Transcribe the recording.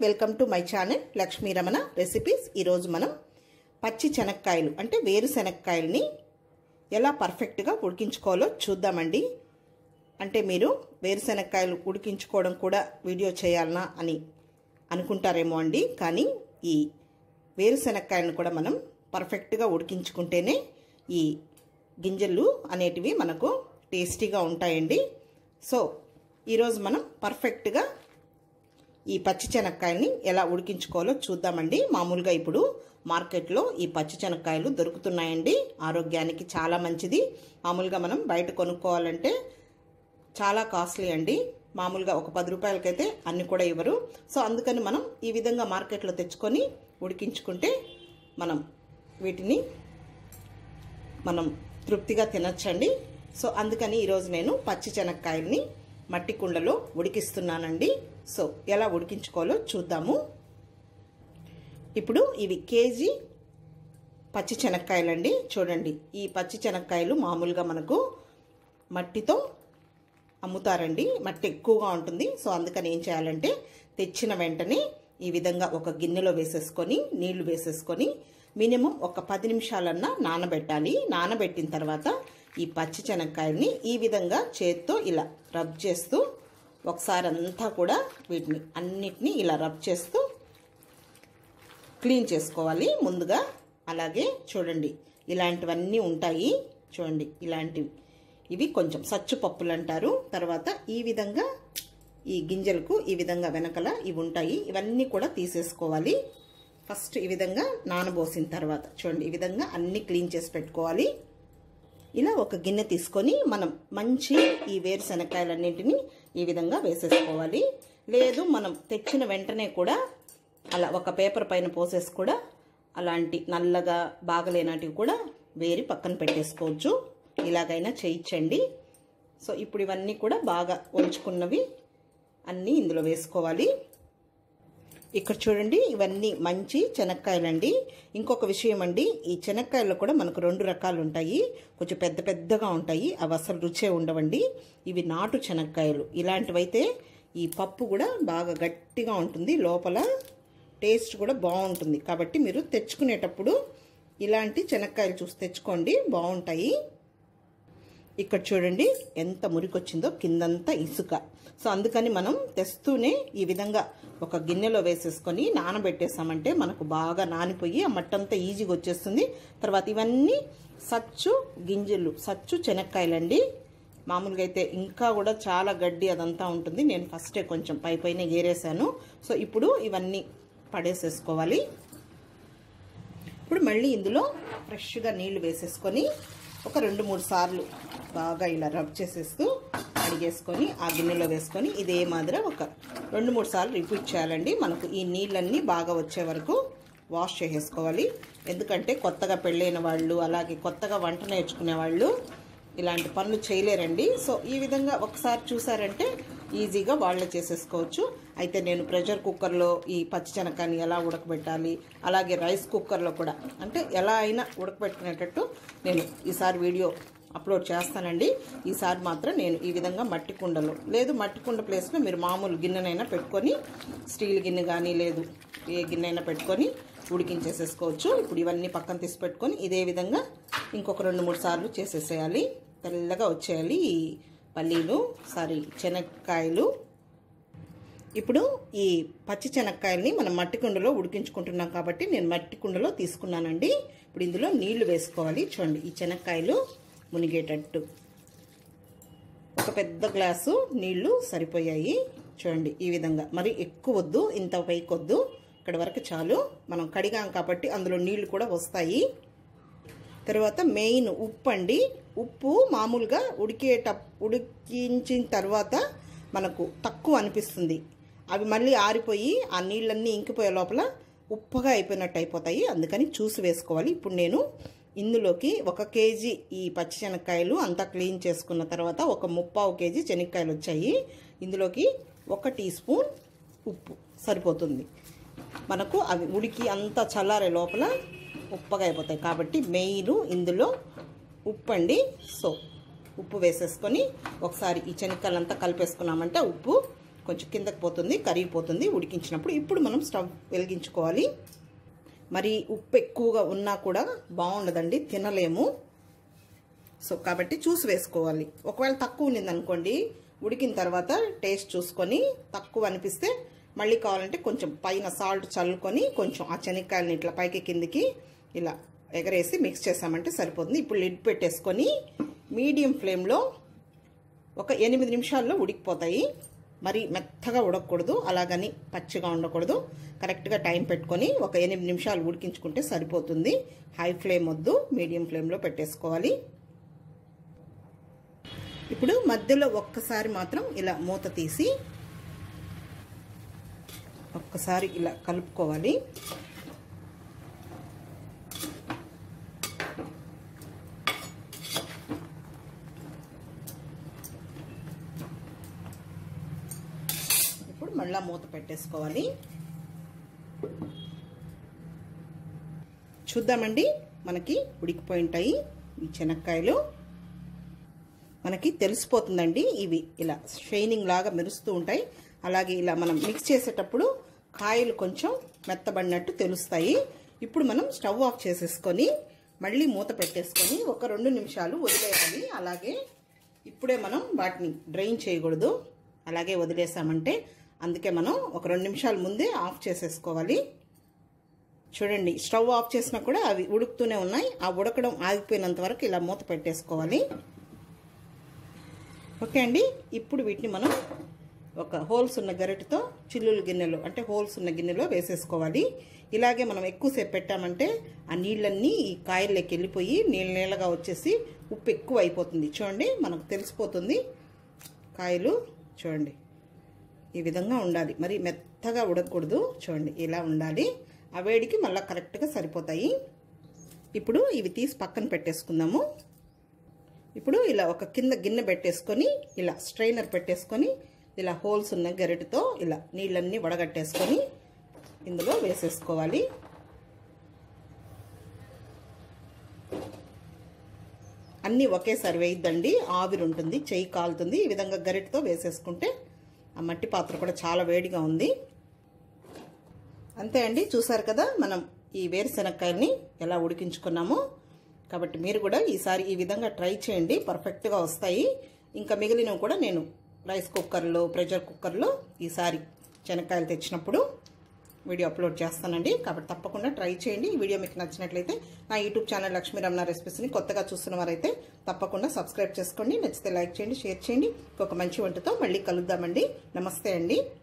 welcome to my channel Lakshmi Ramana recipes ఈరోజు మనం పచ్చి శనక్కాయలు అంటే వేరుశనక్కాయలని ఎలా పర్ఫెక్ట్గా ఉడికించుకోవాలో చూద్దామండి అంటే మీరు వేరుశనక్కాయలు ఉడికించుకోవడం కూడా వీడియో చేయాలనా అని అనుకుంటారేమో అండి కానీ ఈ వేరుశనక్కాయలను కూడా మనం పర్ఫెక్ట్గా ఉడికించుకుంటేనే ఈ గింజలు అనేటివి మనకు టేస్టీగా ఉంటాయండి సో ఈరోజు మనం పర్ఫెక్ట్గా ఈ పచ్చి శనక్కాయల్ని ఎలా ఉడికించుకోవాలో చూద్దామండి మామూలుగా ఇప్పుడు మార్కెట్లో ఈ పచ్చి శనక్కాయలు దొరుకుతున్నాయండి ఆరోగ్యానికి చాలా మంచిది మామూలుగా మనం బయట కొనుక్కోవాలంటే చాలా కాస్ట్లీ అండి మామూలుగా ఒక పది రూపాయలకైతే అన్ని కూడా ఇవ్వరు సో అందుకని మనం ఈ విధంగా మార్కెట్లో తెచ్చుకొని ఉడికించుకుంటే మనం వీటిని మనం తృప్తిగా తినచ్చండి సో అందుకని ఈరోజు నేను పచ్చి శనక్కాయల్ని మట్టి కుండలో ఉడికిస్తున్నానండి సో ఎలా ఉడికించుకోవాలో చూద్దాము ఇప్పుడు ఇవి కేజీ పచ్చి శనక్కాయలండి చూడండి ఈ పచ్చి శనక్కాయలు మామూలుగా మనకు మట్టితో అమ్ముతారండి మట్టి ఎక్కువగా ఉంటుంది సో అందుకని ఏం చేయాలంటే తెచ్చిన వెంటనే ఈ విధంగా ఒక గిన్నెలో వేసేసుకొని నీళ్లు వేసేసుకొని మినిమం ఒక పది నిమిషాలన్నా నానబెట్టాలి నానబెట్టిన తర్వాత ఈ పచ్చి శనక్కాయల్ని ఈ విధంగా చేత్తో ఇలా రబ్ చేస్తూ ఒకసారి అంతా కూడా వీటిని అన్నిటినీ ఇలా రబ్ చేస్తూ క్లీన్ చేసుకోవాలి ముందుగా అలాగే చూడండి ఇలాంటివన్నీ ఉంటాయి చూడండి ఇలాంటివి ఇవి కొంచెం సచ్చు పప్పులు అంటారు తర్వాత ఈ విధంగా ఈ గింజలకు ఈ విధంగా వెనకల ఇవి ఉంటాయి ఇవన్నీ కూడా తీసేసుకోవాలి ఫస్ట్ ఈ విధంగా నానబోసిన తర్వాత చూడండి ఈ విధంగా అన్ని క్లీన్ చేసి పెట్టుకోవాలి ఇలా ఒక గిన్నె తీసుకొని మనం మంచి ఈ వేరుశనక్కాయలన్నింటినీ ఈ విధంగా వేసేసుకోవాలి లేదు మనం తెచ్చిన వెంటనే కూడా అలా ఒక పేపర్ పైన పోసేసి కూడా అలాంటి నల్లగా బాగలేనటివి కూడా వేరి పక్కన పెట్టేసుకోవచ్చు ఇలాగైనా చేయించండి సో ఇప్పుడు ఇవన్నీ కూడా బాగా ఒలుచుకున్నవి అన్నీ ఇందులో వేసుకోవాలి ఇక్కడ చూడండి ఇవన్నీ మంచి శనక్కాయలండి ఇంకొక విషయం అండి ఈ శనక్కాయల్లో కూడా మనకు రెండు రకాలు ఉంటాయి కొంచెం పెద్ద పెద్దగా ఉంటాయి అవి అసలు రుచే ఉండవండి ఇవి నాటు శనక్కాయలు ఇలాంటివైతే ఈ పప్పు కూడా బాగా గట్టిగా ఉంటుంది లోపల టేస్ట్ కూడా బాగుంటుంది కాబట్టి మీరు తెచ్చుకునేటప్పుడు ఇలాంటి శనక్కాయలు చూసి తెచ్చుకోండి బాగుంటాయి ఇక్కడ చూడండి ఎంత మురికొచ్చిందో కిందంతా ఇసుక సో అందుకని మనం తెస్తూనే ఈ విధంగా ఒక గిన్నెలో వేసేసుకొని నానబెట్టేసామంటే మనకు బాగా నానిపోయి ఆ మట్టంతా ఈజీగా వచ్చేస్తుంది తర్వాత ఇవన్నీ సచ్చు గింజలు సచ్చు శనక్కాయలండి మామూలుగా అయితే ఇంకా కూడా చాలా గడ్డి అదంతా ఉంటుంది నేను ఫస్టే కొంచెం పై పైన ఏరేసాను సో ఇప్పుడు ఇవన్నీ పడేసేసుకోవాలి ఇప్పుడు మళ్ళీ ఇందులో ఫ్రెష్గా నీళ్లు వేసేసుకొని ఒక రెండు మూడు సార్లు బాగా ఇలా రబ్ చేసేస్తూ అడిగేసుకొని ఆ గిన్నెలో వేసుకొని ఇదే మాదిరి ఒక రెండు మూడు సార్లు రిపీట్ చేయాలండి మనకు ఈ నీళ్ళన్నీ బాగా వచ్చే వరకు వాష్ చేసేసుకోవాలి ఎందుకంటే కొత్తగా పెళ్ళైన వాళ్ళు అలాగే కొత్తగా వంట నేర్చుకునే వాళ్ళు ఇలాంటి పనులు చేయలేరండి సో ఈ విధంగా ఒకసారి చూసారంటే ఈజీగా వాళ్ళే చేసేసుకోవచ్చు అయితే నేను ప్రెషర్ కుక్కర్లో ఈ పచ్చిశనకాన్ని ఎలా ఉడకబెట్టాలి అలాగే రైస్ కుక్కర్లో కూడా అంటే ఎలా అయినా ఉడకబెట్టుకునేటట్టు నేను ఈసారి వీడియో అప్లోడ్ చేస్తానండి ఈసారి మాత్రం నేను ఈ విధంగా మట్టి కుండలో లేదు మట్టి కుండ ప్లేస్లో మీరు మామూలు గిన్నెనైనా పెట్టుకొని స్టీల్ గిన్నె కానీ లేదు ఏ గిన్నె అయినా పెట్టుకొని ఉడికించేసేసుకోవచ్చు ఇప్పుడు ఇవన్నీ పక్కన తీసి పెట్టుకొని ఇదే విధంగా ఇంకొక రెండు మూడు సార్లు చేసేసేయాలి తెల్లగా వచ్చేయాలి ఈ పల్లీలు సారీ శనక్కాయలు ఇప్పుడు ఈ పచ్చి శనక్కాయల్ని మనం మట్టి కుండలో ఉడికించుకుంటున్నాం కాబట్టి నేను మట్టి కుండలో తీసుకున్నానండి ఇప్పుడు ఇందులో నీళ్లు వేసుకోవాలి చూడండి ఈ శనక్కాయలు మునిగేటట్టు ఒక పెద్ద గ్లాసు నీళ్లు సరిపోయాయి చూడండి ఈ విధంగా మరి ఎక్కువ వద్దు ఇంత పైకి వద్దు ఇక్కడ వరకు చాలు మనం కడిగాం కాబట్టి అందులో నీళ్లు కూడా వస్తాయి తర్వాత మెయిన్ ఉప్పు అండి ఉప్పు మామూలుగా ఉడికేట ఉడికించిన తర్వాత మనకు తక్కువ అనిపిస్తుంది అవి మళ్ళీ ఆరిపోయి ఆ నీళ్ళన్నీ ఇంకిపోయే లోపల ఉప్పగా అయిపోయినట్టు అయిపోతాయి అందుకని చూసి వేసుకోవాలి ఇప్పుడు నేను ఇందులోకి ఒక కేజీ ఈ పచ్చిశనక్కాయలు అంతా క్లీన్ చేసుకున్న తర్వాత ఒక ముప్పావు కేజీ శనక్కాయలు వచ్చాయి ఇందులోకి ఒక టీ స్పూన్ ఉప్పు సరిపోతుంది మనకు అవి ఉడికి అంతా చల్లారే లోపల ఉప్పగా అయిపోతాయి కాబట్టి మెయిన్ ఇందులో ఉప్పు అండి సో ఉప్పు వేసేసుకొని ఒకసారి ఈ శనక్కాయలంతా కలిపేసుకున్నామంటే ఉప్పు కొంచెం కిందకి పోతుంది కరిగిపోతుంది ఉడికించినప్పుడు ఇప్పుడు మనం స్టవ్ వెలిగించుకోవాలి మరి ఉప్పు ఎక్కువగా ఉన్నా కూడా బాగుండదండి తినలేము సో కాబట్టి చూసి వేసుకోవాలి ఒకవేళ తక్కువ ఉన్నింది అనుకోండి ఉడికిన తర్వాత టేస్ట్ చూసుకొని తక్కువ అనిపిస్తే మళ్ళీ కావాలంటే కొంచెం పైన సాల్ట్ చల్లుకొని కొంచెం ఆ శనక్కాయలని ఇట్లా పైకి కిందికి ఇలా ఎగరేసి మిక్స్ చేసామంటే సరిపోతుంది ఇప్పుడు లిడ్ పెట్టేసుకొని మీడియం ఫ్లేమ్లో ఒక ఎనిమిది నిమిషాల్లో ఉడికిపోతాయి మరి మెత్తగా ఉడకకూడదు అలాగని పచ్చిగా ఉండకూడదు కరెక్ట్గా టైం పెట్టుకొని ఒక ఎనిమిది నిమిషాలు ఉడికించుకుంటే సరిపోతుంది హై ఫ్లేమ్ వద్దు మీడియం ఫ్లేమ్లో పెట్టేసుకోవాలి ఇప్పుడు మధ్యలో ఒక్కసారి మాత్రం ఇలా మూత తీసి ఒక్కసారి ఇలా కలుపుకోవాలి ఇప్పుడు మళ్ళా మూత పెట్టేసుకోవాలి చూద్దామండి మనకి ఉడికిపోయి ఉంటాయి ఈ శనక్కాయలు మనకి తెలిసిపోతుందండి ఇవి ఇలా షైనింగ్ లాగా మెరుస్తూ ఉంటాయి అలాగే ఇలా మనం మిక్స్ చేసేటప్పుడు కాయలు కొంచెం మెత్తబడినట్టు తెలుస్తాయి ఇప్పుడు మనం స్టవ్ ఆఫ్ చేసేసుకొని మళ్ళీ మూత పెట్టేసుకొని ఒక రెండు నిమిషాలు వదిలేయాలి అలాగే ఇప్పుడే మనం వాటిని డ్రైన్ చేయకూడదు అలాగే వదిలేసామంటే అందుకే మనం ఒక రెండు నిమిషాల ముందే ఆఫ్ చేసేసుకోవాలి చూడండి స్టవ్ ఆఫ్ చేసినా కూడా అవి ఉడుకుతూనే ఉన్నాయి ఆ ఉడకడం ఆగిపోయినంత వరకు ఇలా మూత పెట్టేసుకోవాలి ఓకే అండి ఇప్పుడు వీటిని మనం ఒక హోల్స్ ఉన్న గరిటతో చిల్లుల గిన్నెలో అంటే హోల్స్ ఉన్న గిన్నెలో వేసేసుకోవాలి ఇలాగే మనం ఎక్కువసేపు పెట్టామంటే ఆ నీళ్ళన్నీ ఈ కాయల్లోకి వెళ్ళిపోయి నీళ్ళ నీళ్ళగా వచ్చేసి ఉప్పు ఎక్కువ అయిపోతుంది చూడండి మనకు తెలిసిపోతుంది కాయలు చూడండి ఈ విధంగా ఉండాలి మరి మెత్తగా ఉడకకూడదు చూడండి ఇలా ఉండాలి ఆ వేడికి మళ్ళీ కరెక్ట్గా సరిపోతాయి ఇప్పుడు ఇవి తీసి పక్కన పెట్టేసుకుందాము ఇప్పుడు ఇలా ఒక కింద గిన్నె పెట్టేసుకొని ఇలా స్ట్రైనర్ పెట్టేసుకొని ఇలా హోల్స్ ఉన్న గరిటతో ఇలా నీళ్ళన్నీ వడగట్టేసుకొని ఇందులో వేసేసుకోవాలి అన్నీ ఒకేసారి వేయద్దండి ఆవిరి ఉంటుంది చెయ్యి కాలుతుంది ఈ విధంగా గరిటతో వేసేసుకుంటే ఆ మట్టి పాత్ర కూడా చాలా వేడిగా ఉంది అంతే అండి చూసారు కదా మనం ఈ వేరుశెనక్కాయల్ని ఎలా ఉడికించుకున్నామో కాబట్టి మీరు కూడా ఈసారి ఈ విధంగా ట్రై చేయండి పర్ఫెక్ట్గా వస్తాయి ఇంకా మిగిలినవి కూడా నేను రైస్ కుక్కర్లో ప్రెషర్ కుక్కర్లో ఈసారి శనక్కాయలు తెచ్చినప్పుడు వీడియో అప్లోడ్ చేస్తానండి కాబట్టి తప్పకుండా ట్రై చేయండి ఈ వీడియో మీకు నచ్చినట్లయితే నా యూట్యూబ్ ఛానల్ లక్ష్మీ రమణ రెసిపీస్ని కొత్తగా చూస్తున్న వారైతే తప్పకుండా సబ్స్క్రైబ్ చేసుకోండి నచ్చితే లైక్ చేయండి షేర్ చేయండి ఒక మంచి వంటతో మళ్ళీ కలుద్దామండి నమస్తే అండి